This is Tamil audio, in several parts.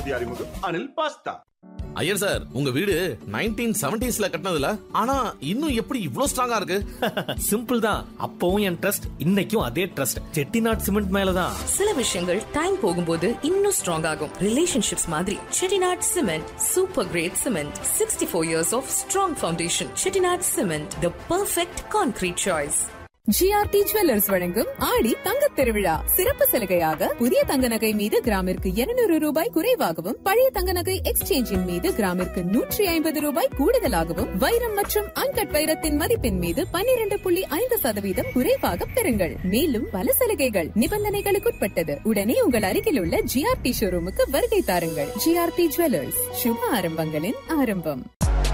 புதிய அறிமுகம் அனில் பாஸ்தா ஐயர் சார் உங்க வீடு நைன்டீன் செவன்டிஸ்ல கட்டினதுல ஆனா இன்னும் எப்படி இவ்ளோ ஸ்ட்ராங்கா இருக்கு சிம்பிள் தான் அப்பவும் என் ட்ரஸ்ட் இன்னைக்கும் அதே ட்ரஸ்ட் செட்டிநாட் சிமெண்ட் மேலதான் சில விஷயங்கள் டைம் போகும்போது இன்னும் ஸ்ட்ராங் ஆகும் ரிலேஷன்ஷிப்ஸ் மாதிரி Chettinad cement super great cement sixty four years of strong foundation Chettinad cement the perfect concrete choice GRT jewellers வழங்கும் ஆடி தங்கத் திருவிழா சிறப்பு சலுகையாக புதிய தங்க நகை மீது கிராமிற்கு 200 ரூபாய் குறைவாகவும் பழைய தங்க நகை எக்ஸ்சேஞ்சின் மீது கிராமிற்கு நூற்றி ஐம்பது ரூபாய் கூடுதலாகவும் வைரம் மற்றும் அன்கட் வைரத்தின் மதிப்பின் மீது 12.5% புள்ளி ஐந்து சதவீதம் குறைவாக பெறுங்கள் மேலும் பல சலுகைகள் நிபந்தனைகளுக்குட்பட்டது உடனே உங்கள் அருகில் உள்ள ஜிஆர்டி ஷோரூமுக்கு வருகை தாருங்கள் ஜிஆர்டி ஜுவல்லர்ஸ் சுப ஆரம்பங்களின் ஆரம்பம்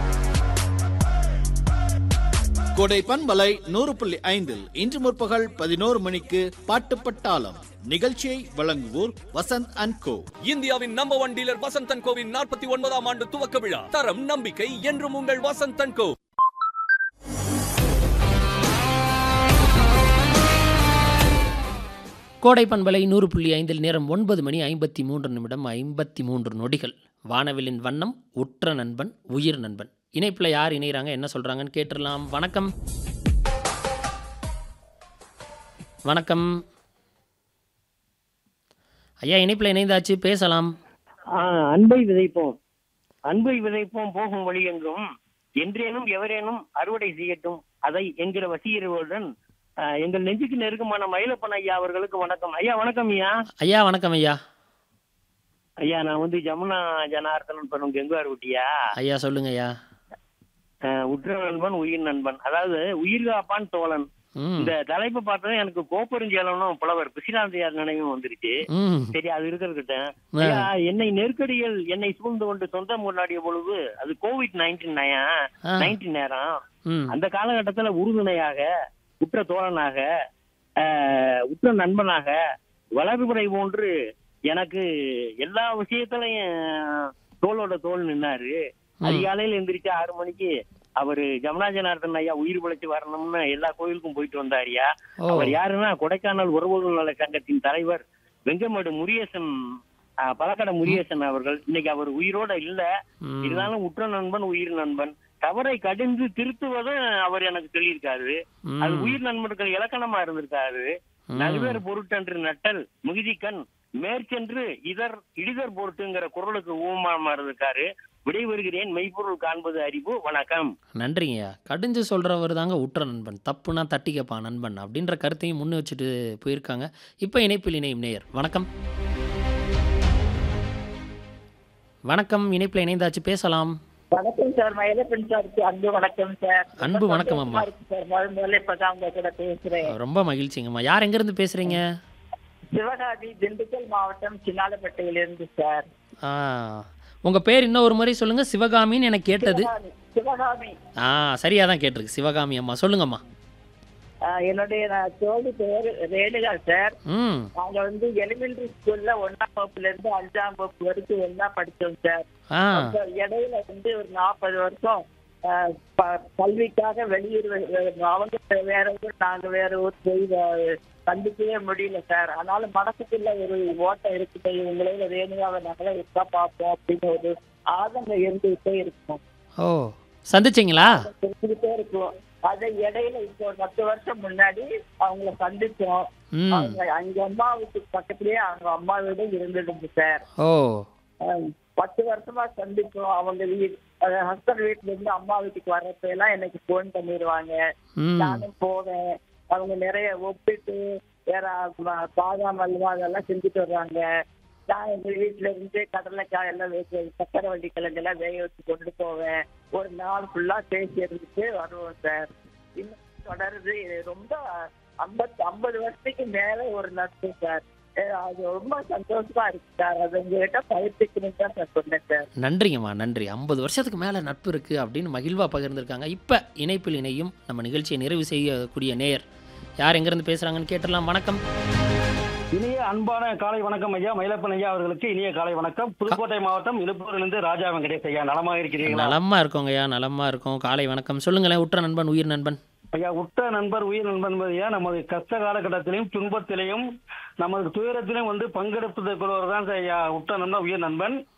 கோடை பண்பலை நூறு புள்ளி ஐந்தில் இன்று முற்பகல் பதினோரு மணிக்கு பாட்டு பட்டாளம் நிகழ்ச்சியை வழங்குவோர் வசந்த் அண்ட் கோ இந்தியாவின் நம்பர் ஒன் டீலர் வசந்தன் கோவின் நாற்பத்தி ஒன்பதாம் ஆண்டு துவக்க விழா தரம் நம்பிக்கை என்றும் உங்கள் வசந்தன் கோ கோடை பண்பலை நூறு புள்ளி ஐந்தில் நேரம் ஒன்பது மணி ஐம்பத்தி மூன்று நிமிடம் ஐம்பத்தி மூன்று நொடிகள் வானவிலின் வண்ணம் உற்ற நண்பன் உயிர் நண்பன் இணைப்பில் யார் இணைகிறாங்க என்ன சொல்கிறாங்கன்னு கேட்டுடலாம் வணக்கம் வணக்கம் ஐயா இணைப்பில் இணைந்தாச்சு பேசலாம் ஆ, அன்பை விதைப்போம் அன்பை விதைப்போம் போகும் வழி எங்கும் என்றேனும் எவரேனும் அறுவடை செய்யட்டும் அதை என்கிற வசீகர்களுடன் ஆ, எங்கள் நெஞ்சுக்கு நெருக்கமான மயிலப்பன் ஐயா அவர்களுக்கு வணக்கம் ஐயா வணக்கம் ஐயா ஐயா வணக்கம் ஐயா ஐயா நான் வந்து ஜமுனா ஜனார்த்தனன் பண்ணும் கெங்குவார் ஊட்டியா ஐயா சொல்லுங்க ஐயா ஆ, உற்ற நண்பன் உயிர் நண்பன் அதாவது உயிர் காப்பான் தோழன் ம் இந்த தலைப்பு பார்த்ததும் எனக்கு கோப்பெருஞ்சேலனும் புலவர் பிசிராந்தையார் நினைவும் வந்துருச்சு ம் சரி அது இருக்கிறதுக்கிட்ட ஐயா என்னை நெருக்கடிகள் என்னை சூழ்ந்து கொண்டு சொந்தம் கொண்டாடிய பொழுது அது கோவிட் நைன்டீன் ஆ. நைன்டீன் நேரம் ம் அந்த காலகட்டத்துல உறுதுணையாக உற்ற தோழனாக ஆஹ், உற்ற நண்பனாக வளர்புரை போன்று எனக்கு எல்லா விஷயத்திலையும் தோளோட தோல் நின்னாரு அதிகாலையில எந்திரிச்சு ஆறு மணிக்கு அவரு ஜமுனா ஜனார்தன் ஐயா உயிர் பிழைச்சு வரணும்னு எல்லா கோயிலுக்கும் போயிட்டு வந்தாருயா ஓ அவர் யாருன்னா கொடைக்கானல் உறவுகள் நல சங்கத்தின் தலைவர் வெங்கமேடு முருகேசன் ஆஹ், பழக்கடை முருகேசன் அவர்கள் இன்னைக்கு அவர் உயிரோட இல்ல ம். இருந்தாலும் உற்ற நண்பன் உயிர் நண்பன் தவறை கடிந்து திருத்துவதும் அவர் எனக்கு சொல்லியிருக்காரு ம். அது உயிர் நண்பர்கள் இலக்கணமா இருந்திருக்காரு ம். நகுதர் பொருட்டன்று நட்டல் மிகுதிக்கண் மேற்சென்று இதர் இடிதர் பொருட்டுங்கிற குரலுக்கு ஊமாமா இருந்திருக்காரு விடைபெறுகிறேன் மெய்ப்பொருள் காண்பது அறிவு வணக்கம் நன்றிங்கய்யா கடிஞ்சு சொல்கிறவர் தாங்க உற்ற நண்பன் தப்புனா தட்டிக்கப்பா நண்பன் அப்படின்ற கருத்தையும் முன்னே வச்சுட்டு போயிருக்காங்க இப்போ இணைப்பில் இணையும் நேயர் வணக்கம் வணக்கம் இணைப்பில் இணைந்தாச்சு பேசலாம் வணக்கம் சார் மயிலப்பன் சாருக்கு அன்பு வணக்கம் சார் அன்பு வணக்கம் அம்மா. இருக்கு சார் முதல் முதல்ல இப்பதான் உங்க கூட பேசுறேன் ரொம்ப மகிழ்ச்சிங்கம்மா யார் எங்கேருந்து பேசுகிறீங்க சிவகாசி திண்டுக்கல் மாவட்டம் சின்னாலப்பட்டையிலிருந்து சார் ஆ உங்கள் பேர் இன்னும் ஒரு முறை சொல்லுங்கள் சிவகாமின்னு எனக்கு கேட்டது சிவகாமி சிவகாமி ஆ சரியாக தான் கேட்டிருக்கு சிவகாமி அம்மா சொல்லுங்கம்மா ஆஹ் என்னுடைய நான் தோழி பேர் ரேணுகா சார் ம் நாங்க வந்து எலிமெண்டரி ஸ்கூல்ல ஒன்னாம் வகுப்புல இருந்து அஞ்சாம் வகுப்பு வரைக்கும் ஒன்னா படிச்சோம் சார் ஆ அப்ப இடையில வந்து ஒரு நாற்பது வருஷம் ஆஹ் ப- கல்விக்காக வெளியூர் வெ- அவங்க வேற ஊர் நாங்க வேற ஊர் போய் வ- சந்திக்கவே முடியல சார் அதனால மனசுக்குள்ள ஒரு ஓட்டம் இருக்குது இவங்களே ரேணுகாவை நாங்களே இருக்கா பார்ப்போம் அப்படின்னு ஒரு ஆதங்கம் இருந்துகிட்டே இருக்கும் ஓ சந்திச்சிங்களா இருந்துகிட்டே இருக்கும் அது இடையில இப்போ ஒரு பத்து வருஷம் முன்னாடி அவங்கள சந்திச்சோம் ம் அவங்க அங்க அம்மா வீட்டுக்கு பக்கத்துலயே அவங்க அம்மா வீடு இருந்துடுங்க சார் ஓ ஆஹ் பத்து வருஷமா சந்திப்போம் அவங்க வீட் ஹஸ்பண்ட் வீட்டுல இருந்து அம்மா வீட்டுக்கு வர்றப்ப எல்லாம் எனக்கு ஃபோன் பண்ணிடுவாங்க ம் நானும் போவேன் அவங்க நிறைய ஒப்பிட்டு வேற ம- பாதாம் அல்வா அதெல்லாம் செஞ்சுட்டு வர்றாங்க நான் எங்க வீட்டுல இருந்து கடலைக்காய் எல்லாம் வேக சக்கரை வண்டி கிழங்கு எல்லாம் வேக வச்சு கொண்டு போவேன் ஒரு நாள் ஃபுல்லா பேசி இருந்துட்டு வருவோம் சார் இன்னும் தொடருது இது ரொம்ப ஐம்பது ஐம்பது வருஷத்துக்கு மேல ஒரு நட்பு சார் அஹ் அது ரொம்ப சந்தோஷமா இருக்கு சார் அது உங்ககிட்ட பயிற்சிக்கணும் தான் சார் சொன்னேன் சார் நன்றிங்கம்மா நன்றி ஐம்பது வருஷத்துக்கு மேலே நட்பு இருக்குது அப்படின்னு மகிழ்வாக பகிர்ந்திருக்காங்க இப்போ இணைப்பில் இணையும் நம்ம நிகழ்ச்சியை நிறைவு செய்யக்கூடிய நேயர் யார் எங்கேருந்து பேசுகிறாங்கன்னு கேட்டுடலாம் வணக்கம் இனிய அன்பான காலை வணக்கம் ஐயா மயிலப்பன் ஐயா அவர்களுக்கு இனிய காலை வணக்கம் புதுக்கோட்டை மாவட்டம் இழுப்பூரிலிருந்து ராஜா வெங்கடேஷ் ஐயா நலமாக இருக்கிறீங்களா நலமாக இருக்கோங்க ஐயா நலமாக இருக்கோம் காலை வணக்கம் சொல்லுங்களேன் உற்ற நண்பன் உயிர் நண்பன் ஐயா உற்ற நண்பர் உயிர் நண்பன் என்பது ஐயா நமது கஷ்ட காலகட்டத்திலையும் துன்பத்திலையும் நமது துயரத்திலையும் வந்து பங்கெடுப்பதற்கு தான் ஐயா உற்ற நண்பன் உயிர் நண்பன்